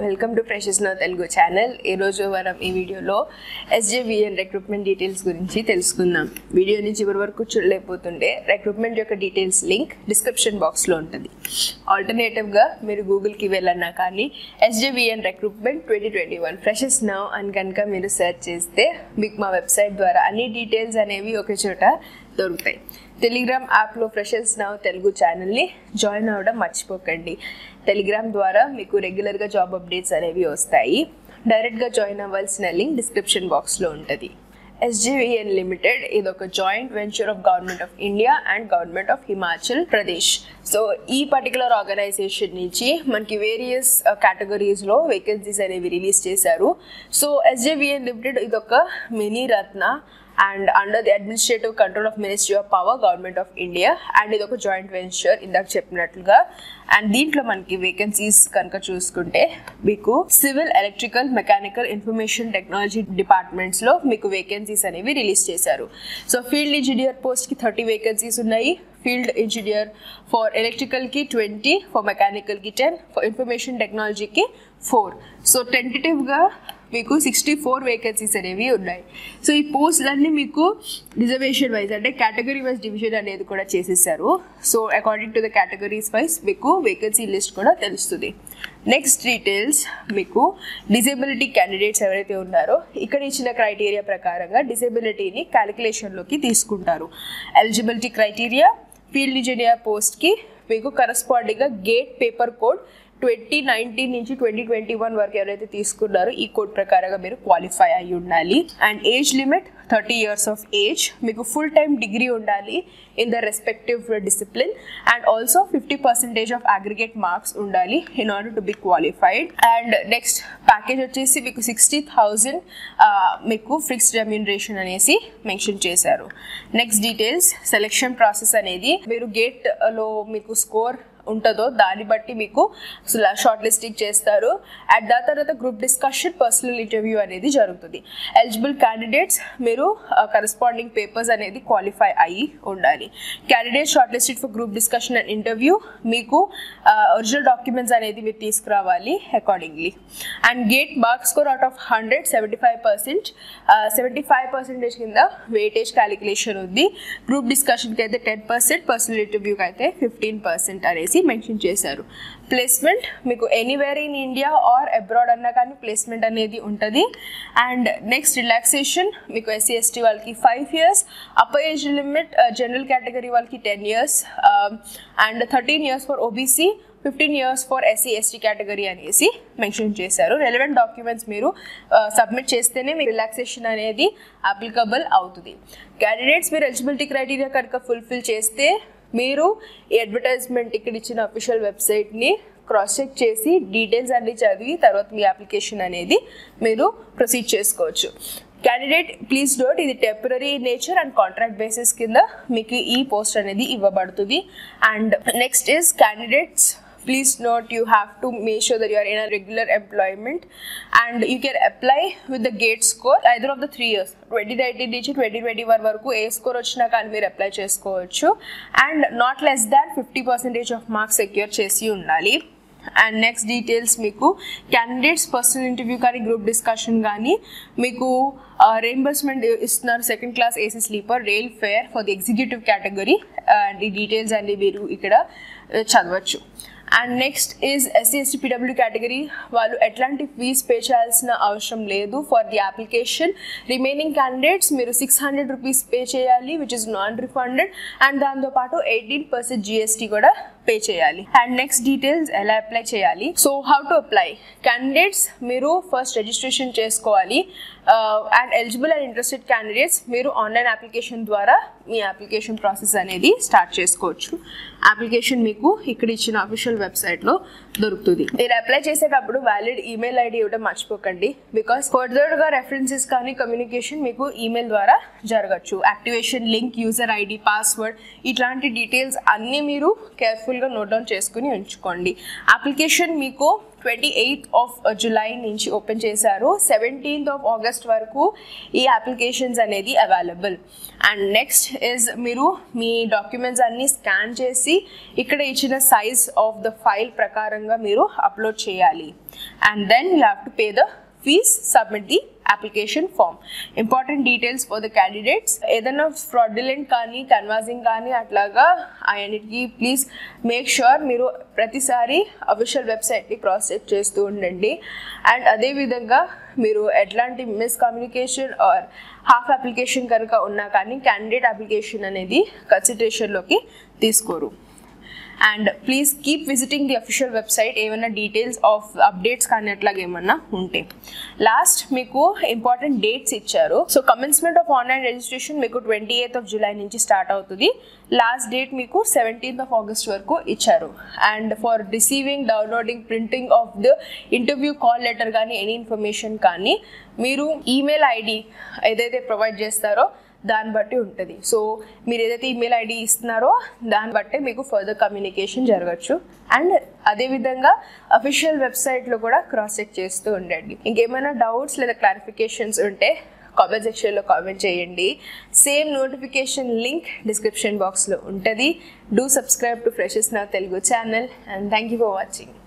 welcome to freshers now Telugu channel ఈరోజు మనం ఈ వీడియోలో ఎస్జేవిఎన్ రిక్రూట్మెంట్ డీటెయిల్స్ గురించి తెలుసుకుందాం వీడియోని చివరి వరకు చూడలేకపోతుంటే రిక్రూట్మెంట్ యొక్క డీటెయిల్స్ లింక్ డిస్క్రిప్షన్ బాక్స్లో ఉంటుంది ఆల్టర్నేటివ్గా మీరు గూగుల్కి వెళ్ళన్నా కానీ SJVN recruitment twenty twenty one freshers now అని కనుక మీరు సెర్చ్ చేస్తే మీకు మా వెబ్సైట్ ద్వారా అన్ని డీటెయిల్స్ అనేవి ఒకే చోట దొరుకుతాయి టెలిగ్రామ్ యాప్లో ఫ్రెషర్స్ నౌ తెలుగు ఛానల్ని జాయిన్ అవ్వడం మర్చిపోకండి టెలిగ్రామ్ ద్వారా మీకు రెగ్యులర్గా జాబ్ అప్డేట్స్ అనేవి వస్తాయి డైరెక్ట్గా జాయిన్ అవ్వాల్సిన లింక్ డిస్క్రిప్షన్ బాక్స్లో ఉంటుంది ఎస్జీవీఎన్ లిమిటెడ్ ఇది ఒక joint venture of government of India and government of Himachal Pradesh so ఈ పర్టికులర్ ఆర్గనైజేషన్ నుంచి మనకి వేరియస్ కేటగిరీస్లో వేకెన్సీస్ అనేవి రిలీజ్ చేశారు సో ఎస్జేవిఎన్ లిమిటెడ్ ఇది ఒక mini Ratna and under the administrative control of ministry of power government of India and ఇది ఒక జాయింట్ వెంచర్ ఇందాక చెప్పినట్లుగా అండ్ దీంట్లో మనకి వేకెన్సీస్ కనుక చూసుకుంటే మీకు civil electrical mechanical information technology డిపార్ట్మెంట్స్లో మీకు వేకెన్సీస్ అనేవి రిలీజ్ చేశారు సో ఫీల్డ్ ఇంజనీర్ పోస్ట్కి థర్టీ వేకెన్సీస్ ఉన్నాయి ఫీల్డ్ ఇంజనీర్ ఫర్ ఎలక్ట్రికల్కి ట్వంటీ ఫర్ మెకానికల్కి టెన్ ఫర్ ఇన్ఫర్మేషన్ టెక్నాలజీకి ఫోర్ సో టెంటేటివ్గా మీకు సిక్స్టీ ఫోర్ వేకెన్సీస్ అనేవి ఉన్నాయి సో ఈ పోస్టులన్నీ మీకు రిజర్వేషన్ వైజ్ అంటే కేటగిరీ వైజ్ డివిజన్ అనేది కూడా చేసేసారు so according to the categories wise మీకు వేకెన్సీ లిస్ట్ కూడా తెలుస్తుంది నెక్స్ట్ డీటెయిల్స్ మీకు డిజేబిలిటీ క్యాండిడేట్స్ ఎవరైతే ఉన్నారో ఇక్కడ ఇచ్చిన క్రైటీరియా ప్రకారంగా డిజేబిలిటీని క్యాలిక్యులేషన్లోకి తీసుకుంటారు ఎలిజిబిలిటీ క్రైటీరియా ఫీల్డ్ ఇంజనీర్ పోస్ట్కి మీకు కరస్పాండింగ్గా GATE paper code twenty nineteen నుంచి ట్వంటీ ట్వంటీ వన్ వరకు ఎవరైతే తీసుకున్నారో ఈ కోడ్ ప్రకారంగా మీరు క్వాలిఫై అయి ఉండాలి and age limit thirty years of age మీకు ఫుల్ టైమ్ డిగ్రీ ఉండాలి in the respective discipline and also fifty percentage of aggregate marks ఉండాలి in order to be qualified and next package వచ్చేసి మీకు sixty thousand మీకు fixed remuneration అనేసి mention చేశారు next details selection process అనేది మీరు గేట్లో మీకు స్కోర్ ఉంటుందో దాన్ని బట్టి మీకు షార్ట్ లిస్టింగ్ చేస్తారు అండ్ దాని తర్వాత గ్రూప్ డిస్కషన్ పర్సనల్ ఇంటర్వ్యూ అనేది జరుగుతుంది ఎలిజిబుల్ క్యాండిడేట్స్ మీరు కరస్పాండింగ్ పేపర్స్ అనేది క్వాలిఫై అయ్యి ఉండాలి candidate shortlisted for group discussion and interview మీకు ఒరిజినల్ డాక్యుమెంట్స్ అనేది మీరు తీసుకురావాలి accordingly and GATE mark score out of hundred seventy five percent seventy five percentage కింద వెయిటేజ్ క్యాలిక్యులేషన్ ఉంది గ్రూప్ డిస్కషన్కి అయితే టెన్ పర్సెంట్ పర్సనల్ ఇంటర్వ్యూకి అయితే ఫిఫ్టీన్ పర్సెంట్ అనేసి మెన్షన్ చేశారు ప్లేస్మెంట్ మీకు anywhere in India or abroad అన్నా కానీ ప్లేస్మెంట్ అనేది ఉంటుంది అండ్ నెక్స్ట్ రిలాక్సేషన్ మీకు ఎస్సీ ఎస్టీ వాళ్ళకి five years upper age limit general category వాళ్ళకి ten years and thirteen years for OBC fifteen years for SC ST category అనేసి mention చేశారు relevant documents మీరు సబ్మిట్ చేస్తేనే మీ రిలాక్సేషన్ అనేది అప్లికబుల్ అవుతుంది క్యాండిడేట్స్ మీరు ఎలిజిబిలిటీ క్రైటీరియా కనుక ఫుల్ఫిల్ చేస్తే మీరు ఈ అడ్వర్టైజ్మెంట్ ఇక్కడ ఇచ్చిన అఫీషియల్ వెబ్సైట్ని క్రాస్ చెక్ చేసి డీటెయిల్స్ అన్ని చదివి తర్వాత మీ అప్లికేషన్ అనేది మీరు ప్రొసీడ్ చేసుకోవచ్చు క్యాండిడేట్ ప్లీజ్ డోట్ ఇది temporary nature and contract basis కింద మీకు ఈ పోస్ట్ అనేది ఇవ్వబడుతుంది and next is candidates please note you have to make sure that you are in a regular employment and you can apply with the gate score either of the three years twenty nineteen నుంచి twenty twenty one వరకు ఏ score వచ్చినా కానీ మీరు apply చేసుకోవచ్చు and not less than fifty percentage of marks secure చేసి ఉండాలి and next details మీకు క్యాండిడేట్స్ పర్సనల్ ఇంటర్వ్యూ కానీ గ్రూప్ డిస్కషన్ కానీ మీకు రీఎంబర్స్మెంట్ ఇస్తున్నారు second class AC sleeper rail fare for the executive category and ఈ డీటెయిల్స్ అన్ని మీరు ఇక్కడ చదవచ్చు and next is SC ST PW category వాళ్ళు ఎట్లాంటి ఫీజ్ పే చేయాల్సిన అవసరం లేదు for the application remaining candidates మీరు సిక్స్ హండ్రెడ్ రూపీస్ పే చేయాలి which is non refunded and దాంతోపాటు ఎయిటీన్ పర్సెంట్ జిఎస్టీ కూడా పే చేయాలి అండ్ నెక్స్ట్ డీటెయిల్స్ ఎలా అప్లై చేయాలి so how to apply candidates మీరు ఫస్ట్ రిజిస్ట్రేషన్ చేసుకోవాలి and eligible and interested candidates మీరు ఆన్లైన్ అప్లికేషన్ ద్వారా మీ అప్లికేషన్ ప్రాసెస్ అనేది స్టార్ట్ చేసుకోవచ్చు అప్లికేషన్ మీకు ఇక్కడ ఇచ్చిన అఫీషియల్ వెబ్సైట్లో దొరుకుతుంది మీరు అప్లై చేసేటప్పుడు వ్యాలిడ్ ఈమెయిల్ ఐడి ఇవ్వడం మర్చిపోకండి బికాస్ ఫర్దర్గా రెఫరెన్సెస్ కానీ కమ్యూనికేషన్ మీకు ఈమెయిల్ ద్వారా జరగచ్చు activation link user ID password ఇట్లాంటి డీటెయిల్స్ అన్నీ మీరు కేర్ఫుల్ సింపుల్గా నోట్ డౌన్ చేసుకుని ఉంచుకోండి అప్లికేషన్ మీకు ట్వంటీ ఎయిత్ ఆఫ్ జులై నుంచి ఓపెన్ చేశారు సెవెంటీన్త్ ఆఫ్ ఆగస్ట్ వరకు ఈ అప్లికేషన్స్ అనేది అవైలబుల్ అండ్ నెక్స్ట్ ఇస్ మీరు మీ డాక్యుమెంట్స్ అన్నీ స్కాన్ చేసి ఇక్కడ ఇచ్చిన సైజ్ ఆఫ్ ద ఫైల్ ప్రకారంగా మీరు అప్లోడ్ చేయాలి and then you have to pay the fee submit the application form important details for the candidates ఏదైనా ఫ్రాడ్యులెంట్ కానీ కన్వాజింగ్ కానీ అట్లాగా అన్నిటికీ ప్లీజ్ మేక్ ష్యూర్ మీరు ప్రతిసారి అఫీషియల్ వెబ్సైట్ని క్రాస్ చెక్ చేస్తూ ఉండండి అండ్ అదేవిధంగా మీరు ఎట్లాంటి మిస్కమ్యూనికేషన్ ఆర్ హాఫ్ అప్లికేషన్ కనుక ఉన్నా కానీ క్యాండిడేట్ అప్లికేషన్ అనేది కన్సిడరేషన్లోకి తీసుకోరు and please keep visiting the official website ఏమైనా డీటెయిల్స్ ఆఫ్ అప్డేట్స్ కానీ అట్లాగా ఏమన్నా ఉంటే లాస్ట్ మీకు ఇంపార్టెంట్ డేట్స్ ఇచ్చారు so commencement of online registration మీకు ట్వంటీ ఎయిత్ ఆఫ్ జూలై నుంచి స్టార్ట్ అవుతుంది లాస్ట్ డేట్ మీకు సెవెంటీన్త్ ఆఫ్ ఆగస్ట్ వరకు ఇచ్చారు and for receiving downloading printing of the interview call letter కానీ ఎనీ ఇన్ఫర్మేషన్ కానీ మీరు ఈమెయిల్ ఐడి ఏదైతే ప్రొవైడ్ చేస్తారో దాన్ని బట్టి ఉంటుంది సో మీరు ఏదైతే ఈమెయిల్ ఐడి ఇస్తున్నారో దాన్ని బట్టే మీకు ఫర్దర్ కమ్యూనికేషన్ జరగచ్చు అండ్ అదేవిధంగా అఫీషియల్ వెబ్సైట్లో కూడా క్రాస్ చెక్ చేస్తూ ఉండండి ఇంకేమైనా డౌట్స్ లేదా క్లారిఫికేషన్స్ ఉంటే కామెంట్ సెక్షన్లో కామెంట్ చేయండి సేమ్ నోటిఫికేషన్ లింక్ డిస్క్రిప్షన్ బాక్స్లో ఉంటుంది డూ సబ్స్క్రైబ్ టు ఫ్రెషెస్ నా Telugu channel and thank you for watching